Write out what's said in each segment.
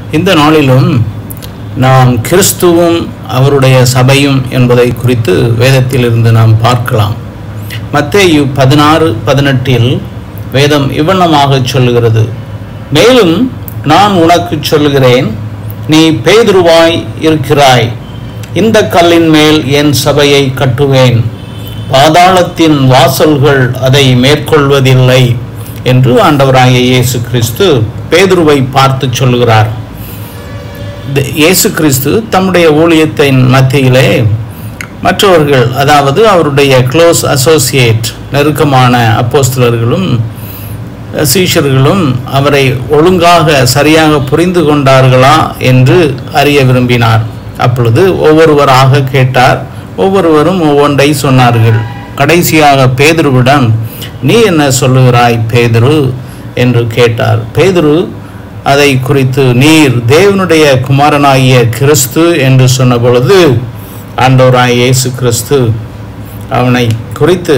இந்த நாளிலும் நாம் கிறிஸ்துவும் அவருடைய சபையும் என்பதை குறித்து வேதத்திலிருந்து நாம் பார்க்கலாம் மத்தேயு பதினாறு பதினெட்டில் வேதம் இவ்வண்ணமாக சொல்லுகிறது மேலும் நான் உனக்கு சொல்லுகிறேன் நீ பேதுருவாய் இருக்கிறாய் இந்த கல்லின் மேல் என் சபையை கட்டுவேன் பாதாளத்தின் வாசல்கள் அதை மேற்கொள்வதில்லை என்று ஆண்டவராகிய இயேசு கிறிஸ்து பேதுருவை பார்த்து சொல்லுகிறார் த- இயேசு கிறிஸ்து தம்முடைய ஊழியத்தின் மத்தியிலே மற்றவர்கள் அதாவது அவருடைய க்ளோஸ் அசோசியேட் நெருக்கமான அப்போஸ்தலர்களும் சீஷர்களும் அவரை ஒழுங்காக சரியாக புரிந்து கொண்டார்களா என்று அறிய விரும்பினார் அப்பொழுது ஒவ்வொருவராக கேட்டார் ஒவ்வொருவரும் ஒவ்வொன்றை சொன்னார்கள் கடைசியாக பேதுருவிடம் நீ என்ன சொல்லுகிறாய் பேதுரு என்று கேட்டார் பேதுரு அதை குறித்து நீர் தேவனுடைய குமாரனாகிய கிறிஸ்து என்று சொன்ன பொழுது ஆண்டவராய் இயேசு கிறிஸ்து அவனை குறித்து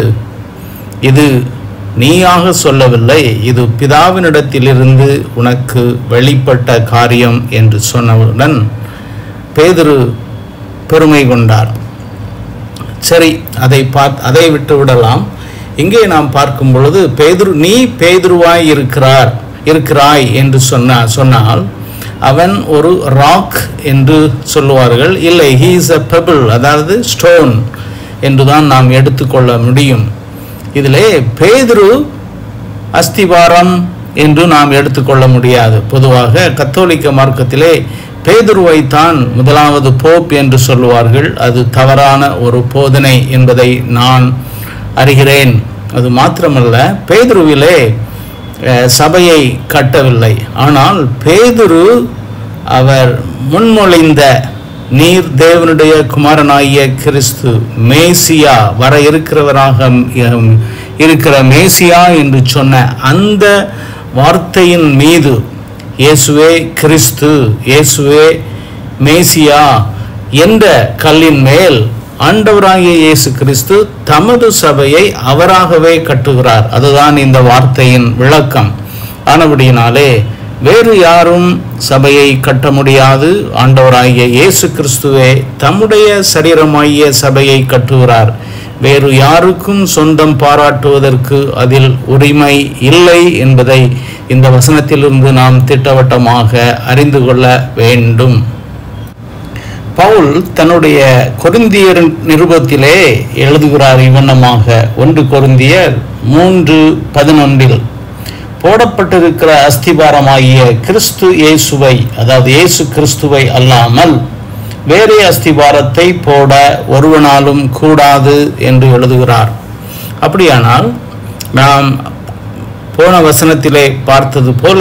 இது நீயாக சொல்லவில்லை இது பிதாவினிடத்திலிருந்து உனக்கு வெளிப்பட்ட காரியம் என்று சொன்னவுடன் பேதுரு பெருமை கொண்டார் சரி அதை பார் அதை விட்டு விடலாம் இங்கே நாம் பார்க்கும் பொழுது பேதுரு நீ பேதுருவாய் இருக்கிறார் இருக்கிறாய் என்று சொன்ன சொன்னால் அவன் ஒரு ராக் என்று சொல்லுவார்கள் இல்லை he is a pebble அதாவது ஸ்டோன் என்றுதான் நாம் எடுத்துக்கொள்ள முடியும் இதிலே பேதுரு அஸ்திவாரம் என்று நாம் எடுத்துக்கொள்ள முடியாது பொதுவாக கத்தோலிக்க மார்க்கத்திலே பேதுருவைத்தான் முதலாவது போப் என்று சொல்லுவார்கள் அது தவறான ஒரு போதனை என்பதை நான் அறிகிறேன் அது மாத்திரமல்ல பேதுருவிலே அஹ், சபையை கட்டவில்லை ஆனால் பேதுரு அவர் முன்மொழிந்த நீர் தேவனுடைய குமாரனாகிய கிறிஸ்து மேசியா வர இருக்கிறவராக உம், இருக்கிற மேசியா என்று சொன்ன அந்த வார்த்தையின் மீது இயேசுவே கிறிஸ்து இயேசுவே மேசியா என்ற கல்லின் மேல் ஆண்டவராகிய இயேசு கிறிஸ்து தமது சபையை அவராகவே கட்டுகிறார் அதுதான் இந்த வார்த்தையின் விளக்கம் ஆனபடியினாலே வேறு யாரும் சபையை கட்ட முடியாது ஆண்டவராகிய இயேசு கிறிஸ்துவே தம்முடைய சரீரமாகிய சபையை கட்டுகிறார் வேறு யாருக்கும் சொந்தம் பாராட்டுவதற்கு அதில் உரிமை இல்லை என்பதை இந்த வசனத்திலிருந்து நாம் திட்டவட்டமாக அறிந்து கொள்ள வேண்டும் பவுல் தன்னுடைய கொரிந்தியர் நிருபத்திலே எழுதுகிறார் இவ்வண்ணமாக ஒன்று கொரிந்தியர் மூன்று பதினொன்றில் போடப்பட்டிருக்கிற அஸ்திபாரமாகிய கிறிஸ்து இயேசுவை அதாவது இயேசு கிறிஸ்துவை அல்லாமல் வேறே அஸ்திபாரத்தை போட ஒருவனாலும் கூடாது என்று எழுதுகிறார் அப்படியானால் நாம் போன வசனத்திலே பார்த்தது போல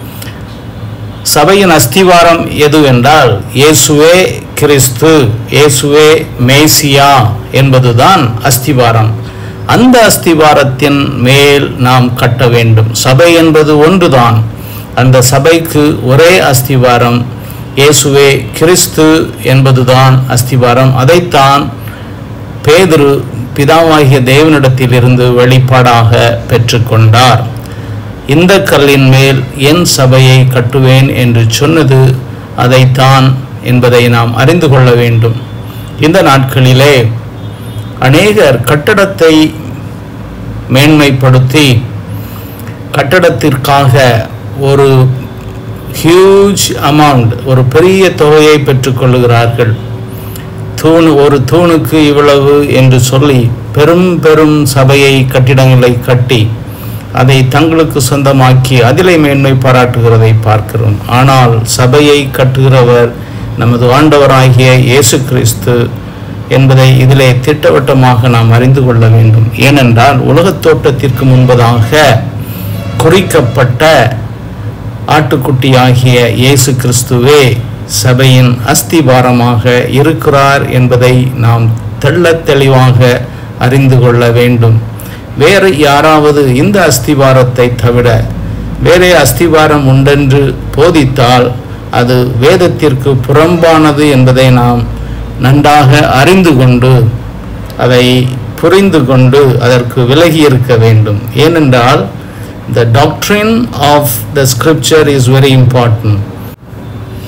சபையின் அஸ்திவாரம் எது என்றால் இயேசுவே கிறிஸ்து இயேசுவே மேசியா என்பதுதான் அஸ்திவாரம் அந்த அஸ்திவாரத்தின் மேல் நாம் கட்ட வேண்டும் சபை என்பது ஒன்றுதான் அந்த சபைக்கு ஒரே அஸ்திவாரம் இயேசுவே கிறிஸ்து என்பதுதான் அஸ்திவாரம் அதைத்தான் பேதுரு பிதாவாகிய தேவனிடத்திலிருந்து வெளிப்பாடாக பெற்றுக்கொண்டார் இந்த கல்லின் மேல் என் சபையை கட்டுவேன் என்று சொன்னது அதைத்தான் என்பதை நாம் அறிந்து கொள்ள வேண்டும் இந்த நாட்களிலே அநேகர் கட்டடத்தை மேன்மைப்படுத்தி கட்டடத்திற்காக ஒரு ஹியூஜ் அமௌண்ட் ஒரு பெரிய தொகையை பெற்றுக்கொள்ளுகிறார்கள் தூண் ஒரு தூணுக்கு இவ்வளவு என்று சொல்லி பெரும் பெரும் சபையை கட்டிடங்களை கட்டி அதை தங்களுக்கு சொந்தமாக்கி அதிலே மேன்மை பாராட்டுகிறதை பார்க்கிறோம் ஆனால் சபையை கட்டுகிறவர் நமது ஆண்டவராகிய இயேசு கிறிஸ்து என்பதை இதிலே திட்டவட்டமாக நாம் அறிந்து கொள்ள வேண்டும் ஏனென்றால் உலகத் தோட்டத்திற்கு முன்பதாக குறிக்கப்பட்ட ஆட்டுக்குட்டியாகிய இயேசு கிறிஸ்துவே சபையின் அஸ்திபாரமாக இருக்கிறார் என்பதை நாம் தெள்ளத் தெளிவாக அறிந்து கொள்ள வேண்டும் வேறு யாராவது இந்த அஸ்திவாரத்தை தவிர வேறே அஸ்திவாரம் உண்டென்று போதித்தால் அது வேதத்திற்கு புறம்பானது என்பதை நாம் நன்றாக அறிந்து கொண்டு அதை புரிந்து கொண்டு அதற்கு விலகி இருக்க வேண்டும் ஏனென்றால் the doctrine of the scripture is very important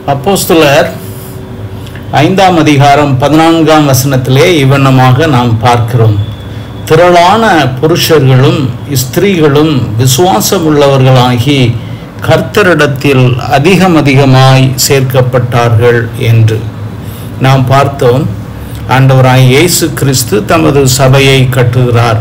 அப்போஸ்தலர் ஐந்தாம் அதிகாரம் பதினான்காம் வசனத்திலே இவ்வண்ணமாக நாம் பார்க்கிறோம் திரளான புருஷர்களும் ஸ்திரீகளும் விசுவாசமுள்ளவர்களாகி கர்த்தரிடத்தில் அதிகம் அதிகமாய் சேர்க்கப்பட்டார்கள் என்று நாம் பார்த்தோம் ஆண்டவராய் இயேசு கிறிஸ்து தமது சபையை கட்டுகிறார்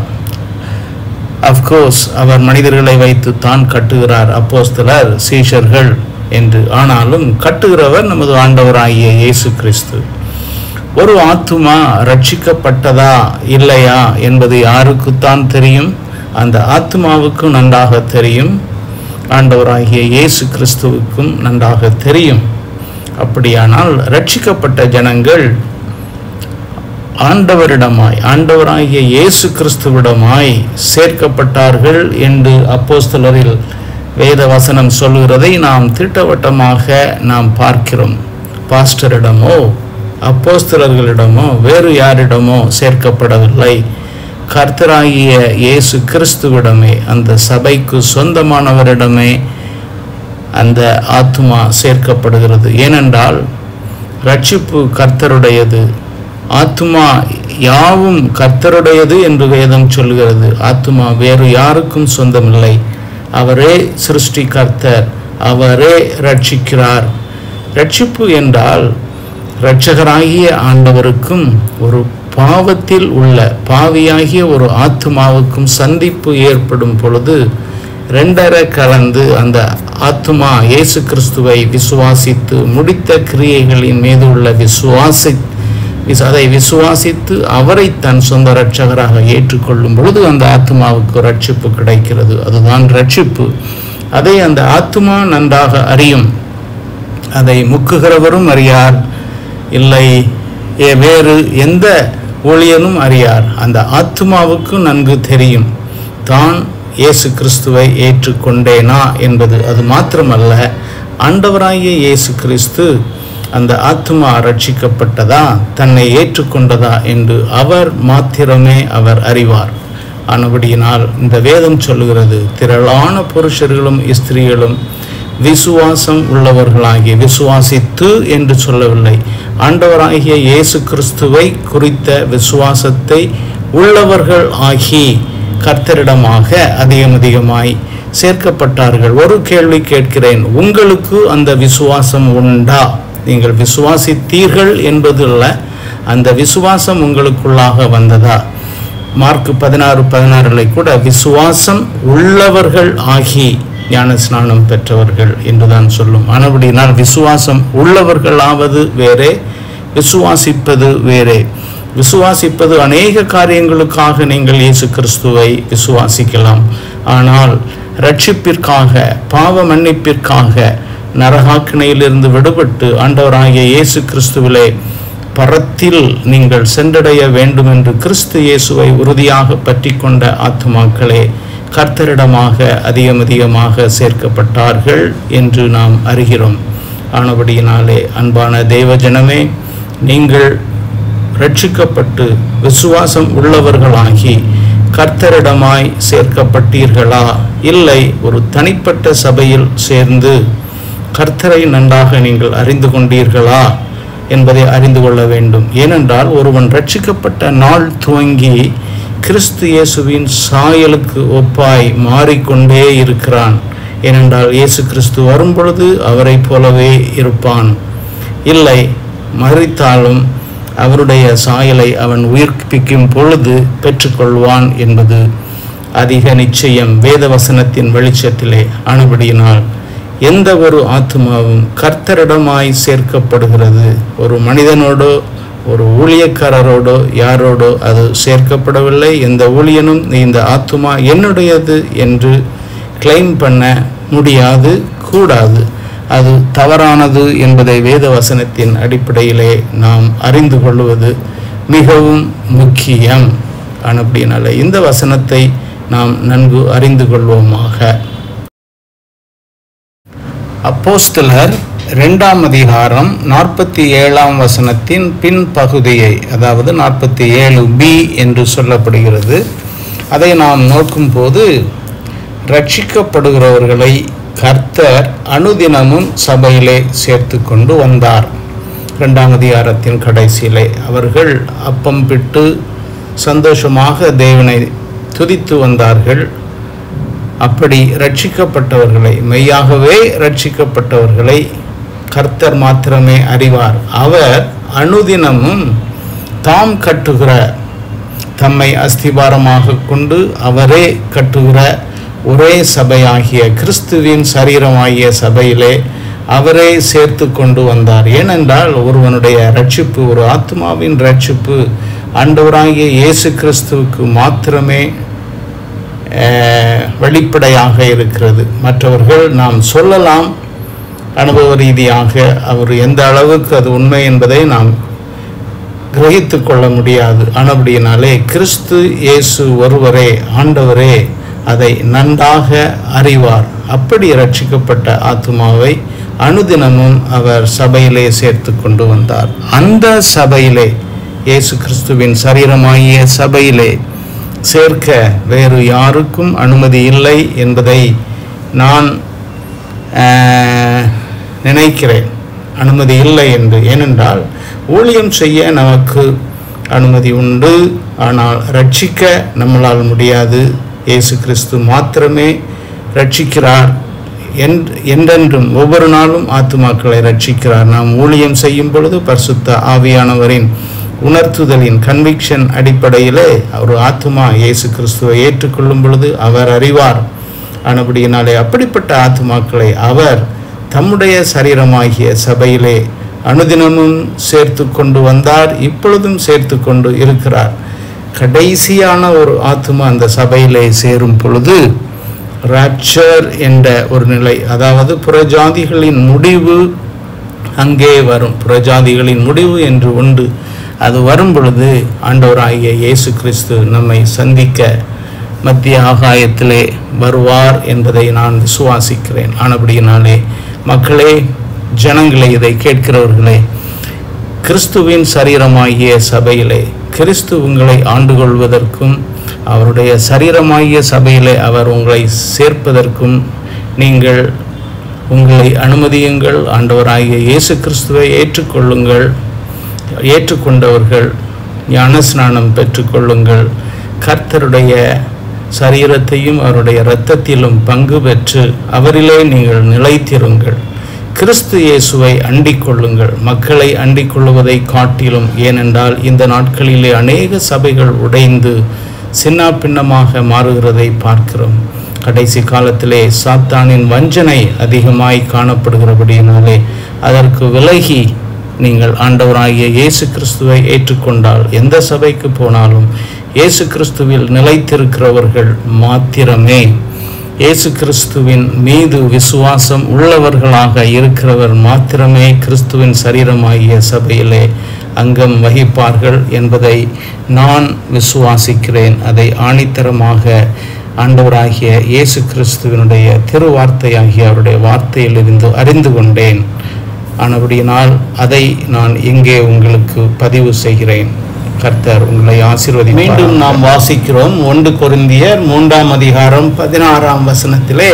அஃப்கோர்ஸ் அவர் மனிதர்களை வைத்து தான் கட்டுகிறார் அப்போஸ்தலர் சீஷர்கள் என்று ஆனாலும் கட்டுகிறவர் நமது ஆண்டவராகிய இயேசு கிறிஸ்து ஒரு ஆத்துமா ரட்சிக்கப்பட்டதா இல்லையா என்பது யாருக்குத்தான் தெரியும் அந்த ஆத்துமாவுக்கு நன்றாக தெரியும் ஆண்டவராகிய இயேசு கிறிஸ்துவுக்கும் நன்றாக தெரியும் அப்படியானால் ரட்சிக்கப்பட்ட ஜனங்கள் ஆண்டவரிடமாய் ஆண்டவராகிய இயேசு கிறிஸ்துவிடமாய் சேர்க்கப்பட்டார்கள் என்று அப்போஸ்தலரில் வேத வசனம் சொல்கிறதை நாம் திட்டவட்டமாக நாம் பார்க்கிறோம் பாஸ்டரிடமோ அப்போஸ்தலர்களிடமோ வேறு யாரிடமோ சேர்க்கப்படவில்லை கர்த்தராகிய இயேசு கிறிஸ்துவிடமே அந்த சபைக்கு சொந்தமானவரிடமே அந்த ஆத்துமா சேர்க்கப்படுகிறது ஏனென்றால் ரட்சிப்பு கர்த்தருடையது ஆத்துமா யாவும் கர்த்தருடையது என்று வேதம் சொல்கிறது ஆத்துமா வேறு யாருக்கும் சொந்தமில்லை அவரே சிருஷ்டி கர்த்தர் அவரே ரட்சிக்கிறார் ரட்சிப்பு என்றால் இரட்சகராகிய ஆண்டவருக்கும் ஒரு பாவத்தில் உள்ள பாவியாகிய ஒரு ஆத்துமாவுக்கும் சந்திப்பு ஏற்படும் பொழுது ரெண்டரை கலந்து அந்த ஆத்துமா இயேசு கிறிஸ்துவை விசுவாசித்து முடித்த கிரியைகளின் மீது உள்ள விசுவாசி விஸ்- அதை விசுவாசித்து அவரை தன் சொந்த இரட்சகராக ஏற்றுக்கொள்ளும் பொழுது அந்த ஆத்மாவுக்கு ரட்சிப்பு கிடைக்கிறது அதுதான் ரட்சிப்பு அதை அந்த ஆத்மா நன்றாக அறியும் அதை முக்குகிறவரும் அறியார் இல்லை ஏ- வேறு எந்த ஊழியனும் அறியார் அந்த ஆத்மாவுக்கு நன்கு தெரியும் தான் இயேசு கிறிஸ்துவை ஏற்றுக்கொண்டேனா என்பது அது மாத்திரமல்ல ஆண்டவராகிய இயேசு கிறிஸ்து அந்த ஆத்மா ரட்சிக்கப்பட்டதா தன்னை ஏற்றுக்கொண்டதா என்று அவர் மாத்திரமே அவர் அறிவார் ஆனபடியினால் இந்த வேதம் சொல்லுகிறது திரளான புருஷர்களும் ஸ்திரீகளும் விசுவாசம் உள்ளவர்களாகிய விசுவாசித்து என்று சொல்லவில்லை ஆண்டவராகிய இயேசு கிறிஸ்துவை குறித்த விசுவாசத்தை உள்ளவர்கள் ஆகி கர்த்தரிடமாக அதிகம் அதிகமாய் சேர்க்கப்பட்டார்கள் ஒரு கேள்வி கேட்கிறேன் உங்களுக்கு அந்த விசுவாசம் உண்டா நீங்கள் விசுவாசித்தீர்கள் என்பதுள்ள அந்த விசுவாசம் உங்களுக்குள்ளாக வந்ததா மார்க் பதினாறு பதினாறுல கூட விசுவாசம் உள்ளவர்கள் ஆகி ஞான ஸ்நானம் பெற்றவர்கள் என்றுதான் சொல்லும் ஆனபடினால் விசுவாசம் உள்ளவர்களாவது வேறே விசுவாசிப்பது வேறே விசுவாசிப்பது அநேக காரியங்களுக்காக நீங்கள் இயேசு கிறிஸ்துவை விசுவாசிக்கலாம் ஆனால் ரட்சிப்பிற்காக பாவ மன்னிப்பிற்காக நரகாக்கினையிலிருந்து விடுபட்டு ஆண்டவராகிய இயேசு கிறிஸ்துவிலே பரத்தில் நீங்கள் சென்றடைய வேண்டும் என்று கிறிஸ்து இயேசுவை உறுதியாக பற்றி கொண்ட ஆத்துமாக்களே கர்த்தரிடமாக அதிகம் அதிகமாக சேர்க்கப்பட்டார்கள் என்று நாம் அறிகிறோம் ஆனபடியினாலே அன்பான தேவ ஜனமே நீங்கள் ரட்சிக்கப்பட்டு விசுவாசம் உள்ளவர்களாகி கர்த்தரிடமாய் சேர்க்கப்பட்டீர்களா இல்லை ஒரு தனிப்பட்ட சபையில் சேர்ந்து கர்த்தரை நன்றாக நீங்கள் அறிந்து கொண்டீர்களா என்பதை அறிந்து கொள்ள வேண்டும் ஏனென்றால் ஒருவன் ரட்சிக்கப்பட்ட நாள் துவங்கி கிறிஸ்து இயேசுவின் சாயலுக்கு ஒப்பாய் மாறிக்கொண்டே இருக்கிறான் ஏனென்றால் இயேசு கிறிஸ்து வரும்பொழுது அவரைப் போலவே இருப்பான் இல்லை மறித்தாலும் அவருடைய சாயலை அவன் உயிர்ப்பிக்கும் பொழுது பெற்றுக்கொள்வான் என்பது அதிக நிச்சயம் வேதவசனத்தின் வெளிச்சத்திலே ஆனபடியினால் எந்த ஒரு ஆத்மாவும் கர்த்தரிடமாய் சேர்க்கப்படுகிறது ஒரு மனிதனோடோ ஒரு ஊழியக்காரரோடோ யாரோடோ அது சேர்க்கப்படவில்லை எந்த ஊழியனும் இந்த ஆத்மா என்னுடையது என்று கிளைம் பண்ண முடியாது கூடாது அது தவறானது என்பதை வேத வசனத்தின் அடிப்படையிலே நாம் அறிந்து கொள்வது மிகவும் முக்கியம் அப்படினால இந்த வசனத்தை நாம் நன்கு அறிந்து கொள்வோமாக அப்போஸ்தலர் இரண்டாம் அதிகாரம் நாற்பத்தி ஏழாம் வசனத்தின் பின்பகுதியை அதாவது நாற்பத்தி ஏழு பி என்று சொல்லப்படுகிறது அதை நாம் நோக்கும்போது ரட்சிக்கப்படுகிறவர்களை கர்த்தர் அனுதினமும் சபையிலே சேர்த்து கொண்டு வந்தார் இரண்டாம் அதிகாரத்தின் கடைசியிலே அவர்கள் அப்பம் பிட்டு சந்தோஷமாக தேவனை துதித்து வந்தார்கள் அப்படி ரட்சிக்கப்பட்டவர்களை மெய்யாகவே ரட்சிக்கப்பட்டவர்களை கர்த்தர் மாத்திரமே அறிவார் அவர் அனுதினமும் தாம் கட்டுகிற தம்மை அஸ்திபாரமாக கொண்டு அவரே கட்டுகிற ஒரே சபையாகிய கிறிஸ்துவின் சரீரமாகிய சபையிலே அவரே சேர்த்து கொண்டு வந்தார் ஏனென்றால் ஒருவனுடைய ரட்சிப்பு ஒரு ஆத்மாவின் ரட்சிப்பு ஆண்டவராகிய இயேசு கிறிஸ்துவுக்கு மாத்திரமே அஹ், வெளிப்படையாக இருக்கிறது மற்றவர்கள் நாம் சொல்லலாம் அனுபவ ரீதியாக அவர் எந்த அளவுக்கு அது உண்மை என்பதை நாம் கிரகித்து கொள்ள முடியாது ஆனபடியினாலே கிறிஸ்து இயேசு ஒருவரே ஆண்டவரே அதை நன்றாக அறிவார் அப்படி ரட்சிக்கப்பட்ட ஆத்துமாவை அனுதினமும் அவர் சபையிலே சேர்த்து கொண்டு வந்தார் அந்த சபையிலே இயேசு கிறிஸ்துவின் சரீரமாகிய சபையிலே சேர்க்க வேறு யாருக்கும் அனுமதி இல்லை என்பதை நான் ஆஹ், நினைக்கிறேன் அனுமதி இல்லை என்று ஏனென்றால் ஊழியம் செய்ய நமக்கு அனுமதி உண்டு ஆனால் ரட்சிக்க நம்மளால் முடியாது இயேசு கிறிஸ்து மாத்திரமே ரட்சிக்கிறார் என்- என்றென்றும் ஒவ்வொரு நாளும் ஆத்துமாக்களை ரட்சிக்கிறார் நாம் ஊழியம் செய்யும் பொழுது பரிசுத்த ஆவியானவரின் உணர்த்துதலின் கன்விக்ஷன் அடிப்படையிலே ஒரு ஆத்துமா இயேசு கிறிஸ்துவை ஏற்றுக்கொள்ளும் பொழுது அவர் அறிவார் ஆனபடியினாலே அப்படிப்பட்ட ஆத்துமாக்களை அவர் தம்முடைய சரீரமாகிய சபையிலே அனுதினமும் சேர்த்து கொண்டு வந்தார் இப்பொழுதும் சேர்த்து கொண்டு இருக்கிறார் கடைசியான ஒரு ஆத்துமா அந்த சபையிலே சேரும் பொழுது ராப்சர் என்ற ஒரு நிலை அதாவது புறஜாதிகளின் முடிவு அங்கே வரும் புறஜாதிகளின் முடிவு என்று உண்டு அது வரும் பொழுது ஆண்டவராகிய இயேசு கிறிஸ்து நம்மை சந்திக்க மத்திய ஆகாயத்திலே வருவார் என்பதை நான் விசுவாசிக்கிறேன் ஆனபடியினாலே மக்களே ஜனங்களே இதை கேட்கிறவர்களே கிறிஸ்துவின் சரீரமாகிய சபையிலே கிறிஸ்து உங்களை ஆண்டு கொள்வதற்கும் அவருடைய சரீரமாகிய சபையிலே அவர் உங்களை சேர்ப்பதற்கும் நீங்கள் உங்களை அனுமதியுங்கள் ஆண்டவராகிய இயேசு கிறிஸ்துவை ஏற்றுக்கொள்ளுங்கள் ஏற்றுக்கொண்டவர்கள் ஞானஸ்நானம் பெற்றுக்கொள்ளுங்கள் கர்த்தருடைய சரீரத்தையும் அவருடைய இரத்தத்திலும் பங்கு பெற்று அவரிலே நீங்கள் நிலைத்திருங்கள் கிறிஸ்து இயேசுவை அண்டிக் கொள்ளுங்கள் மக்களை அண்டிக் கொள்வதை காட்டிலும் ஏனென்றால் இந்த நாட்களிலே அநேக சபைகள் உடைந்து சின்ன பின்னமாக மாறுகிறதை பார்க்கிறோம் கடைசி காலத்திலே சாத்தானின் வஞ்சனை அதிகமாய் காணப்படுகிறபடியினாலே அதற்கு விலகி நீங்கள் ஆண்டவராகிய இயேசு கிறிஸ்துவை ஏற்றுக்கொண்டால் எந்த சபைக்கு போனாலும் இயேசு கிறிஸ்துவில் நிலைத்திருக்கிறவர்கள் மாத்திரமே இயேசு கிறிஸ்துவின் மீது விசுவாசம் உள்ளவர்களாக இருக்கிறவர் மாத்திரமே கிறிஸ்துவின் சரீரமாகிய சபையிலே அங்கம் வகிப்பார்கள் என்பதை நான் விசுவாசிக்கிறேன் அதை ஆணித்தரமாக ஆண்டவராகிய இயேசு கிறிஸ்துவினுடைய திருவார்த்தையாகிய அவருடைய வார்த்தையிலிருந்து அறிந்து கொண்டேன் ஆனபடியினால் அதை நான் இங்கே உங்களுக்கு பதிவு செய்கிறேன் கர்த்தர் உங்களை ஆசீர்வதி மீண்டும் நாம் வாசிக்கிறோம் ஒன்று கொரிந்தியர் மூன்றாம் அதிகாரம் பதினாறாம் வசனத்திலே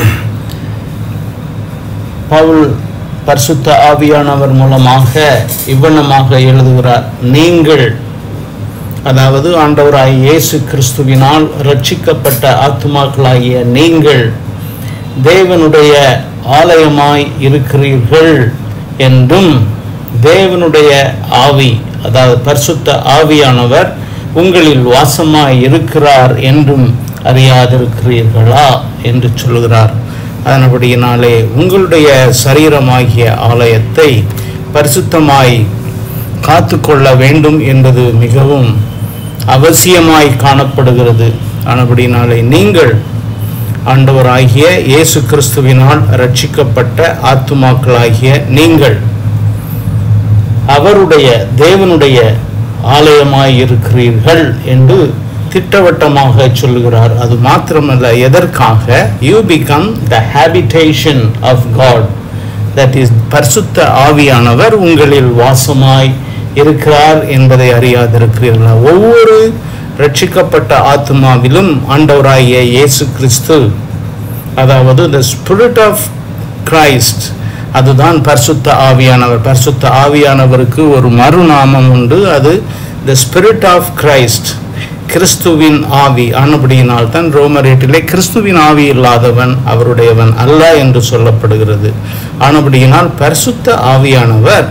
பவுல் பரிசுத்த ஆவியானவர் மூலமாக இவ்வண்ணமாக எழுதுகிறார் நீங்கள் அதாவது ஆண்டவராய் இயேசு கிறிஸ்துவினால் ரட்சிக்கப்பட்ட ஆத்துமாக்களாகிய நீங்கள் தேவனுடைய ஆலயமாய் இருக்கிறீர்கள் என்றும் தேவனுடைய ஆவி அதாவது பரிசுத்த ஆவியானவர் உங்களில் வாசமாய் இருக்கிறார் என்றும் அறியாதிருக்கிறீர்களா என்று சொல்கிறார் அதனபடியினாலே உங்களுடைய சரீரமாகிய ஆலயத்தை பரிசுத்தமாய் காத்துக்கொள்ள வேண்டும் என்பது மிகவும் அவசியமாய் காணப்படுகிறது ஆனபடினாலே நீங்கள் ஆண்டவராகிய இயேசு கிறிஸ்துவினால் ரட்சிக்கப்பட்ட ஆத்துமாக்களாகிய நீங்கள் அவருடைய தேவனுடைய ஆலயமாய் இருக்கிறீர்கள் என்று திட்டவட்டமாக சொல்லுகிறார் அது மாத்திரமல்ல எதற்காக you become the habitation of God that is பரிசுத்த ஆவியானவர் உங்களில் வாசமாய் இருக்கிறார் என்பதை அறியாதிருக்கிறீர்களா ஒவ்வொரு ரட்சிக்கப்பட்ட ஆத்மாவிலும் ஆண்டவராகிய இயேசு கிறிஸ்து அதாவது the spirit of கிரைஸ்ட் அதுதான் பரிசுத்த ஆவியானவர் பரிசுத்த ஆவியானவருக்கு ஒரு மறுநாமம் உண்டு அது த ஸ்பிரிட் ஆஃப் கிரைஸ்ட் கிறிஸ்துவின் ஆவி ஆனபடியினால் தான் ரோமரேட்டிலே கிறிஸ்துவின் ஆவி இல்லாதவன் அவருடையவன் அல்ல என்று சொல்லப்படுகிறது ஆனபடியினால் பரிசுத்த ஆவியானவர்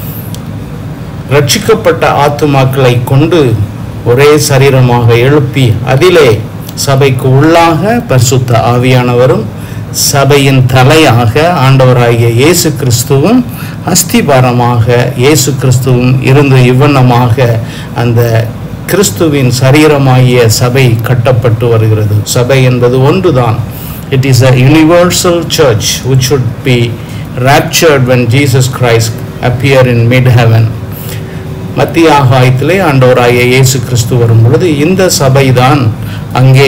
ரட்சிக்கப்பட்ட ஆத்துமாக்களை கொண்டு ஒரே சரீரமாக எழுப்பி அதிலே சபைக்கு உள்ளாக பரிசுத்த ஆவியானவரும் சபையின் தலையாக ஆண்டவராகிய இயேசு கிறிஸ்துவும் அஸ்திபாரமாக இயேசு கிறிஸ்துவும் இருந்து இவ்வண்ணமாக அந்த கிறிஸ்துவின் சரீரமாகிய சபை கட்டப்பட்டு வருகிறது சபை என்பது ஒன்றுதான் it is a universal church which should be raptured when Jesus Christ appear in mid heaven மத்திய ஆகாயத்திலே ஆண்டவராகிய இயேசு கிறிஸ்து வரும் பொழுது இந்த சபைதான் அங்கே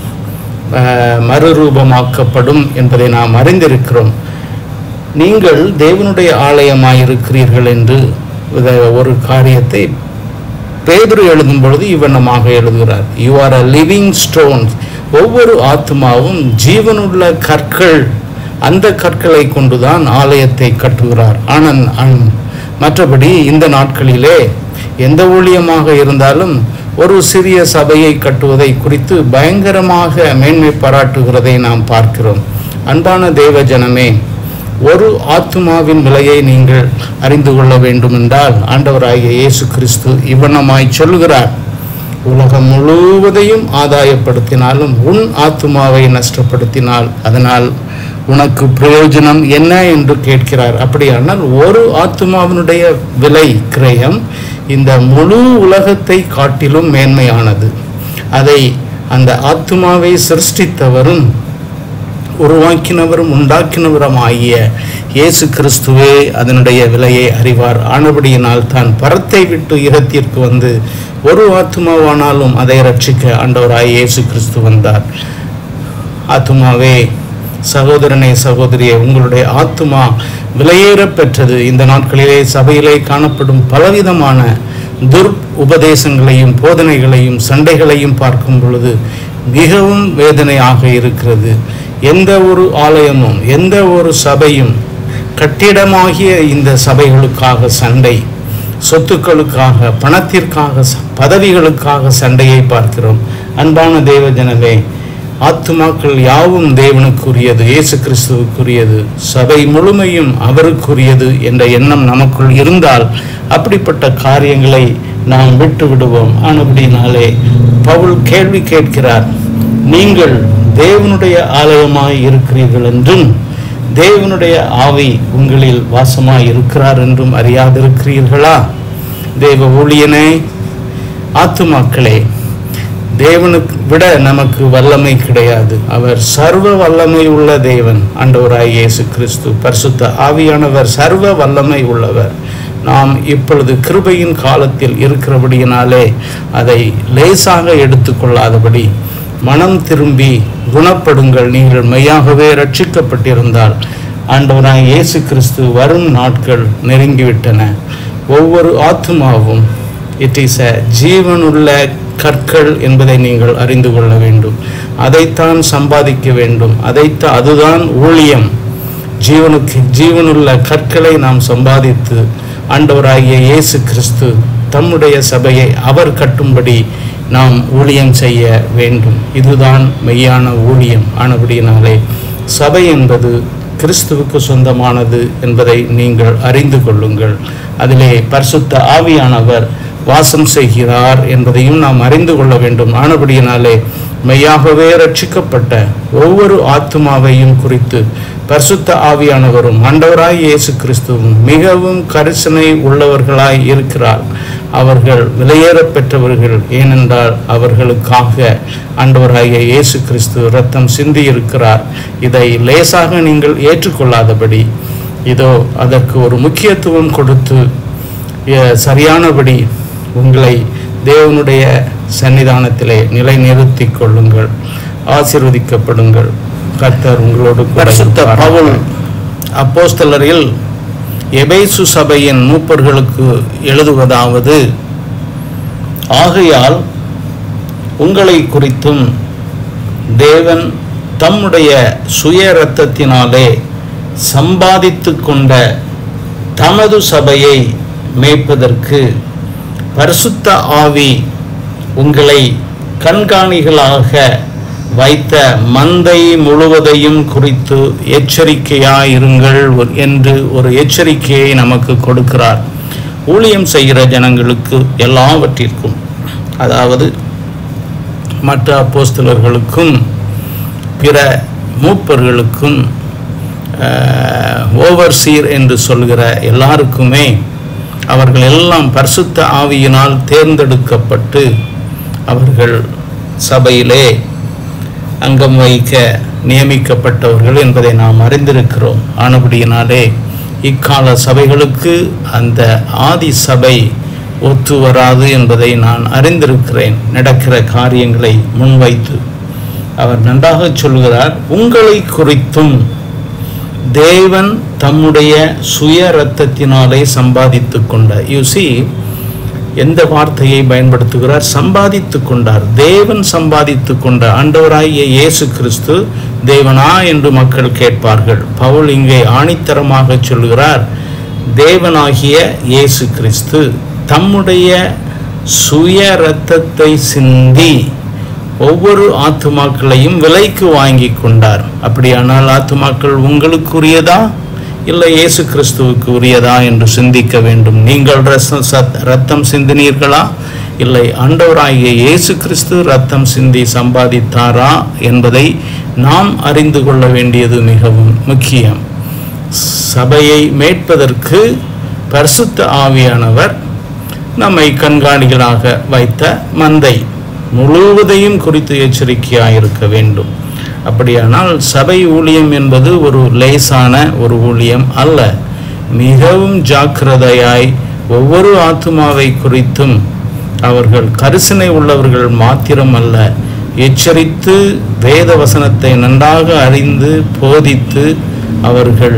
அஹ், மறுரூபமாக்கப்படும் என்பதை நாம் அறிந்திருக்கிறோம் நீங்கள் தேவனுடைய ஆலயமாயிருக்கிறீர்கள் என்று இத- ஒரு காரியத்தை பேதுரு எழுதும் பொழுது இவ்வண்ணமாக எழுதுகிறார் you are a living stone ஒவ்வொரு ஆத்மாவும் ஜீவனுள்ள கற்கள் அந்த கற்களை கொண்டுதான் ஆலயத்தை கட்டுகிறார் ஆனால் அன்- மற்றபடி இந்த நாட்களிலே எந்த ஊழியமாக இருந்தாலும் ஒரு சிறிய சபையை கட்டுவதை குறித்து பயங்கரமாக மேன்மை பாராட்டுகிறதை நாம் பார்க்கிறோம் அன்பான தேவ ஜனமே ஒரு ஆத்துமாவின் விலையை நீங்கள் அறிந்து கொள்ள வேண்டுமென்றால் ஆண்டவராகிய இயேசு கிறிஸ்து இவ்வண்ணமாய் சொல்லுகிறார் உலகம் முழுவதையும் ஆதாயப்படுத்தினாலும் உன் ஆத்துமாவை நஷ்டப்படுத்தினால் அதனால் உனக்கு பிரயோஜனம் என்ன என்று கேட்கிறார் அப்படியானால் ஒரு ஆத்துமாவினுடைய விலை கிரயம் இந்த முழு உலகத்தை காட்டிலும் மேன்மையானது அதை அந்த ஆத்துமாவை சிருஷ்டித்தவரும் உருவாக்கினவரும் உண்டாக்கினவரும் ஆகிய இயேசு கிறிஸ்துவே அதனுடைய விலையை அறிவார் ஆனபடியினால் தான் பரத்தை விட்டு இரத்திற்கு வந்து ஒரு ஆத்துமாவானாலும் அதை ரட்சிக்க ஆண்டவராய் இயேசு கிறிஸ்து வந்தார் ஆத்துமாவே சகோதரனே சகோதரியே உங்களுடைய ஆத்துமா விலையேற பெற்றது இந்த நாட்களிலே சபையிலே காணப்படும் பலவிதமான துர் உபதேசங்களையும் போதனைகளையும் சண்டைகளையும் பார்க்கும் பொழுது மிகவும் வேதனையாக இருக்கிறது எந்த ஒரு ஆலயமும் எந்த ஒரு சபையும் கட்டிடமாகிய இந்த சபைகளுக்காக சண்டை சொத்துக்களுக்காக பணத்திற்காக ச- பதவிகளுக்காக சண்டையை பார்க்கிறோம் அன்பான தேவ ஜனமே ஆத்துமாக்கள் யாவும் தேவனுக்குரியது இயேசு கிறிஸ்துவுக்குரியது சபை முழுமையும் அவருக்குரியது என்ற எண்ணம் நமக்குள் இருந்தால் அப்படிப்பட்ட காரியங்களை நாம் விட்டு விடுவோம் ஆனபடினாலே பவுல் கேள்வி கேட்கிறார் நீங்கள் தேவனுடைய ஆலயமாய் இருக்கிறீர்கள் என்றும் தேவனுடைய ஆவி உங்களில் வாசமாய் இருக்கிறார் என்றும் அறியாதிருக்கிறீர்களா தேவ ஊழியனே ஆத்துமாக்களே தேவனுக்கு விட நமக்கு வல்லமை கிடையாது அவர் சர்வ வல்லமை உள்ள தேவன் ஆண்டவராய் இயேசு கிறிஸ்து பரிசுத்த ஆவியானவர் சர்வ வல்லமை உள்ளவர் நாம் இப்பொழுது கிருபையின் காலத்தில் இருக்கிறபடியினாலே அதை லேசாக எடுத்துக்கொள்ளாதபடி மனம் திரும்பி குணப்படுங்கள் நீங்கள் மெய்யாகவே ரட்சிக்கப்பட்டிருந்தால் ஆண்டவராய் இயேசு கிறிஸ்து வரும் நாட்கள் நெருங்கிவிட்டன ஒவ்வொரு ஆத்துமாவும் இட் இஸ் அ ஜீவனுள்ள கற்கள் என்பதை நீங்கள் அறிந்து கொள்ள வேண்டும் அதைத்தான் சம்பாதிக்க வேண்டும் அதைத்தான் அதுதான் ஊழியம் ஜீவனுக்கு ஜீவனுள்ள கற்களை நாம் சம்பாதித்து ஆண்டவராகிய இயேசு கிறிஸ்து தம்முடைய சபையை அவர் கட்டும்படி நாம் ஊழியம் செய்ய வேண்டும் இதுதான் மெய்யான ஊழியம் ஆனபடியினாலே சபை என்பது கிறிஸ்துவுக்கு சொந்தமானது என்பதை நீங்கள் அறிந்து கொள்ளுங்கள் அதிலே பரிசுத்த ஆவியானவர் வாசம் செய்கிறார் என்பதையும் நாம் அறிந்து கொள்ள வேண்டும் ஆனபடியினாலே மெய்யாகவே ரட்சிக்கப்பட்ட ஒவ்வொரு ஆத்துமாவையும் குறித்து பரிசுத்த ஆவியானவரும் ஆண்டவராய் இயேசு கிறிஸ்துவும் மிகவும் கரிசனை உள்ளவர்களாய் இருக்கிறார் அவர்கள் விலையேறப் பெற்றவர்கள் ஏனென்றால் அவர்களுக்காக ஆண்டவராகிய இயேசு கிறிஸ்து ரத்தம் சிந்தி இருக்கிறார் இதை லேசாக நீங்கள் ஏற்றுக்கொள்ளாதபடி இதோ அதற்கு ஒரு முக்கியத்துவம் கொடுத்து எ- சரியானபடி உங்களை தேவனுடைய சன்னிதானத்திலே நிலைநிறுத்திக் கொள்ளுங்கள் ஆசீர்வதிக்கப்படுங்கள் கர்த்தர் உங்களோடு கூட பரிசுத்த இருப்பாராக. பவுல் அப்போஸ்தலரில் எபேசு சபையின் மூப்பர்களுக்கு எழுதுவதாவது ஆகையால் உங்களை குறித்தும் தேவன் தம்முடைய சுய இரத்தத்தினாலே சம்பாதித்து கொண்ட தமது சபையை மேய்ப்பதற்கு பரிசுத்த ஆவி உங்களை கண்காணிகளாக வைத்த மந்தை முழுவதையும் குறித்து எச்சரிக்கையாயிருங்கள் என்று ஒரு எச்சரிக்கையை நமக்கு கொடுக்கிறார் ஊழியம் செய்கிற ஜனங்களுக்கு எல்லாவற்றிற்கும் அதாவது மற்ற அப்போஸ்தலர்களுக்கும் பிற மூப்பர்களுக்கும் ஓவர்சீர் என்று சொல்கிற எல்லாருக்குமே அவர்கள் எல்லாம் பரிசுத்த ஆவியினால் தேர்ந்தெடுக்கப்பட்டு அவர்கள் சபையிலே அங்கம் வகிக்க நியமிக்கப்பட்டவர்கள் என்பதை நாம் அறிந்திருக்கிறோம் ஆனபடியினாலே இக்கால சபைகளுக்கு அந்த ஆதி சபை ஒத்து வராது என்பதை நான் அறிந்திருக்கிறேன் நடக்கிற காரியங்களை முன்வைத்து அவர் நன்றாக சொல்கிறார் உங்களை குறித்தும் தேவன் தம்முடைய சுய இரத்தத்தினாலே சம்பாதித்து கொண்டார் யூ சி எந்த வார்த்தையை பயன்படுத்துகிறார் சம்பாதித்து கொண்டார் தேவன் சம்பாதித்து கொண்ட ஆண்டவராகிய இயேசு கிறிஸ்து தேவனா என்று மக்கள் கேட்பார்கள் பவுல் இங்கே ஆணித்தரமாக சொல்கிறார் தேவனாகிய இயேசு கிறிஸ்து தம்முடைய சுய இரத்தத்தை சிந்தி ஒவ்வொரு ஆத்துமாக்களையும் விலைக்கு வாங்கி கொண்டார் அப்படியானால் ஆத்துமாக்கள் உங்களுக்குரியதா இல்லை இயேசு கிறிஸ்துவுக்கு உரியதா என்று சிந்திக்க வேண்டும் நீங்கள் ரச- சத்- ரத்தம் சிந்தினீர்களா இல்லை ஆண்டவராகிய இயேசு கிறிஸ்து ரத்தம் சிந்தி சம்பாதித்தாரா என்பதை நாம் அறிந்து கொள்ள வேண்டியது மிகவும் முக்கியம் சபையை மேற்பதற்கு பரிசுத்த ஆவியானவர் நம்மை கண்காணிகளாக வைத்த மந்தை முழுவதையும் குறித்து எச்சரிக்கையாக இருக்க வேண்டும் அப்படியானால் சபை ஊழியம் என்பது ஒரு லேசான ஒரு ஊழியம் அல்ல மிகவும் ஜாக்கிரதையாய் ஒவ்வொரு ஆத்துமாவை குறித்தும் அவர்கள் கரிசனை உள்ளவர்கள் மாத்திரம் அல்ல எச்சரித்து வேத வசனத்தை நன்றாக அறிந்து போதித்து அவர்கள்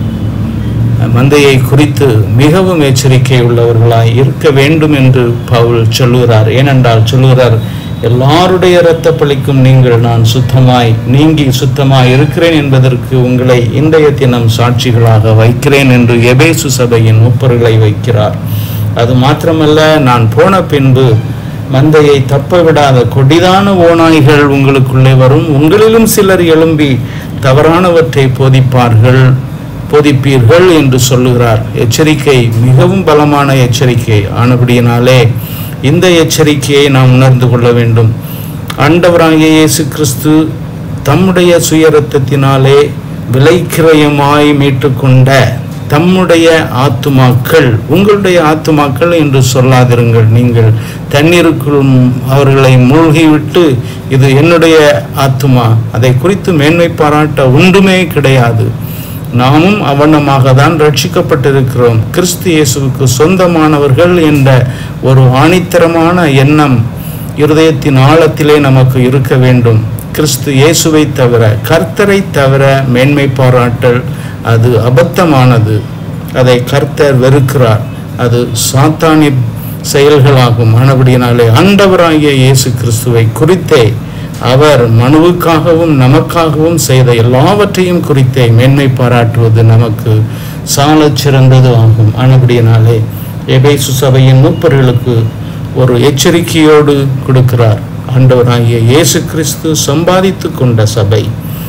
மந்தையை குறித்து மிகவும் எச்சரிக்கை உள்ளவர்களாய் இருக்க வேண்டும் என்று பவுல் சொல்லுகிறார் ஏனென்றால் சொல்லுகிறார் எல்லாருடைய இரத்த பழிக்கும் நீங்கள் நான் சுத்தமாய் நீங்கி சுத்தமாய் இருக்கிறேன் என்பதற்கு உங்களை இன்றைய தினம் சாட்சிகளாக வைக்கிறேன் என்று எபேசு சபையின் முப்பர்களை வைக்கிறார் அது மாத்திரமல்ல நான் போன பின்பு மந்தையை தப்ப விடாத கொடிதான ஓநாய்கள் உங்களுக்குள்ளே வரும் உங்களிலும் சிலர் எழும்பி தவறானவற்றை போதிப்பார்கள் போதிப்பீர்கள் என்று சொல்லுகிறார் எச்சரிக்கை மிகவும் பலமான எச்சரிக்கை ஆனபடியினாலே இந்த எச்சரிக்கையை நாம் உணர்ந்து கொள்ள வேண்டும் ஆண்டவராகிய இயேசு கிறிஸ்து தம்முடைய சுயரத்தத்தினாலே விலைக்கிரயமாய் மீட்டுக்கொண்ட தம்முடைய ஆத்துமாக்கள் உங்களுடைய ஆத்துமாக்கள் என்று சொல்லாதிருங்கள் நீங்கள் தண்ணீருக்குள் அவர்களை மூழ்கிவிட்டு இது என்னுடைய ஆத்துமா அதை குறித்து மேன்மை பாராட்ட ஒன்றுமே கிடையாது நாமும் அவனமாக தான் ரட்சிக்கப்பட்டிருக்கிறோம் கிறிஸ்து இயேசுவுக்கு சொந்தமானவர்கள் என்ற ஒரு ஆணித்தரமான எண்ணம் இருதயத்தின் ஆழத்திலே நமக்கு இருக்க வேண்டும் கிறிஸ்து இயேசுவை தவிர கர்த்தரை தவிர மேன்மை பாராட்டல் அது அபத்தமானது அதை கர்த்தர் வெறுக்கிறார் அது சாத்தானி செயல்களாகும் ஆனபடியினாலே ஆண்டவராகிய இயேசு கிறிஸ்துவை குறித்தே அவர் மனுவுக்காகவும் நமக்காகவும் செய்த எல்லாவற்றையும் குறித்தே மேன்மை பாராட்டுவது நமக்கு சாலச் சிறந்தது ஆகும் ஆனபடியினாலே எபேசு சபையின் மூப்பர்களுக்கு ஒரு எச்சரிக்கையோடு கொடுக்கிறார் ஆண்டவராகிய இயேசு கிறிஸ்து சம்பாதித்து கொண்ட சபை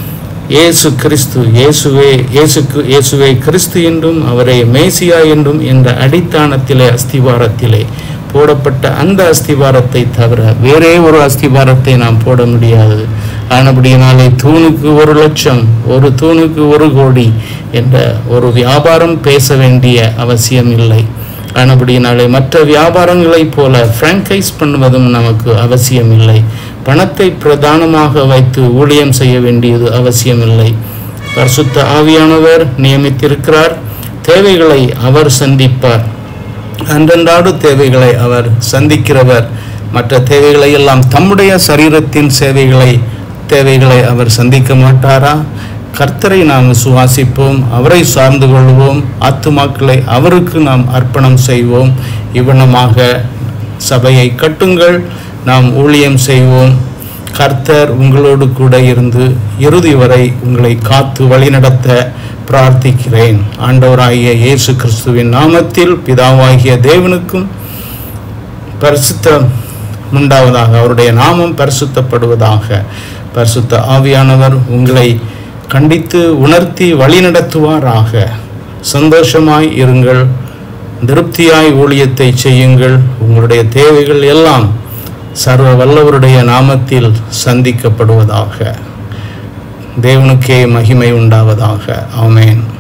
இயேசு கிறிஸ்து இயேசுவே இயேசுக்கு இயேசுவே கிறிஸ்து என்றும் அவரை மேசியா என்றும் என்ற அடித்தானத்திலே அஸ்திவாரத்திலே போடப்பட்ட அந்த அஸ்திவாரத்தை தவிர வேறே ஒரு அஸ்திவாரத்தை நாம் போட முடியாது ஆனபடியினாலே தூணுக்கு ஒரு லட்சம் ஒரு தூணுக்கு ஒரு கோடி என்ற ஒரு வியாபாரம் பேச வேண்டிய அவசியம் இல்லை ஆனபடியினாலே மற்ற வியாபாரங்களைப் போல பிராங்கைஸ் பண்ணுவதும் நமக்கு அவசியம் இல்லை பணத்தை பிரதானமாக வைத்து ஊழியம் செய்ய வேண்டியது அவசியமில்லை பரிசுத்த ஆவியானவர் நியமித்திருக்கிறார் தேவைகளை அவர் சந்திப்பார் அன்றன்றாடு தேவைகளை அவர் சந்திக்கிறவர் மற்ற தேவைகளை எல்லாம் தம்முடைய சரீரத்தின் சேவைகளை தேவைகளை அவர் சந்திக்க மாட்டாரா கர்த்தரை நாம் விசுவாசிப்போம் அவரை சார்ந்து கொள்வோம் ஆத்துமாக்களை அவருக்கு நாம் அர்ப்பணம் செய்வோம் இவ்வனமாக சபையை கட்டுங்கள் நாம் ஊழியம் செய்வோம் கர்த்தர் உங்களோடு கூட இருந்து இறுதி வரை உங்களை காத்து வழிநடத்த பிரார்த்திக்கிறேன் ஆண்டவராகிய இயேசு கிறிஸ்துவின் நாமத்தில் பிதாவாகிய தேவனுக்கும் பரிசுத்தம் உண்டாவதாக அவருடைய நாமம் பரிசுத்தப்படுவதாக பரிசுத்த ஆவியானவர் உங்களை கண்டித்து உணர்த்தி வழிநடத்துவாராக சந்தோஷமாய் இருங்கள் திருப்தியாய் ஊழியத்தை செய்யுங்கள் உங்களுடைய தேவைகள் எல்லாம் சர்வ வல்லவருடைய நாமத்தில் சந்திக்கப்படுவதாக தேவனுக்கே மகிமை உண்டாவதாக ஆமென்